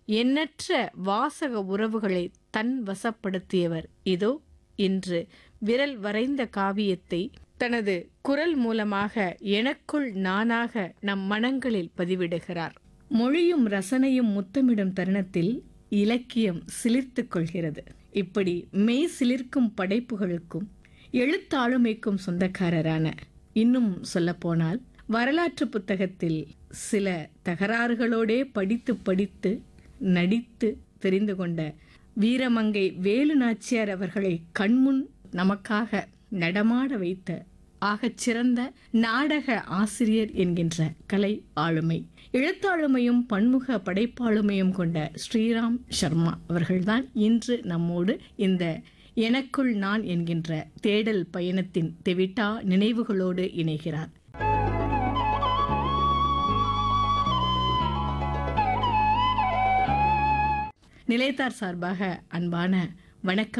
எண்ணற்ற வாசக உறவுகளை தன் வசப்படுத்தியவர் இதோ இன்று விரல் வரைந்த காவியத்தை தனது குரல் மூலமாக எனக்குள் நானாக நம் மனங்களில் பதிவிடுகிறார் மொழியும் ரசனையும் முத்தமிடும் தருணத்தில் இலக்கியம் சிலிர்த்துக் கொள்கிறது இப்படி மெய் சிலிர்க்கும் படைப்புகளுக்கும் எழுத்தாளுமைக்கும் சொந்தக்காரரான இன்னும் சொல்லப்போனால் வரலாற்று புத்தகத்தில் சில தகராறுகளோடே படித்து படித்து நடித்து தெரிந்து கொண்ட வீரமங்கை வேலு நாச்சியார் அவர்களை கண்முன் நமக்காக நடமாட வைத்த ஆகச் சிறந்த நாடக ஆசிரியர் என்கின்ற கலை ஆளுமை எழுத்தாளுமையும் பன்முக படைப்பாளுமையும் கொண்ட ஸ்ரீராம் சர்மா அவர்கள்தான் இன்று நம்மோடு இந்த எனக்குள் நான் என்கின்ற தேடல் பயணத்தின் தெவிட்டா நினைவுகளோடு இணைகிறார் நிலையத்தார் சார்பாக அன்பான வணக்கம்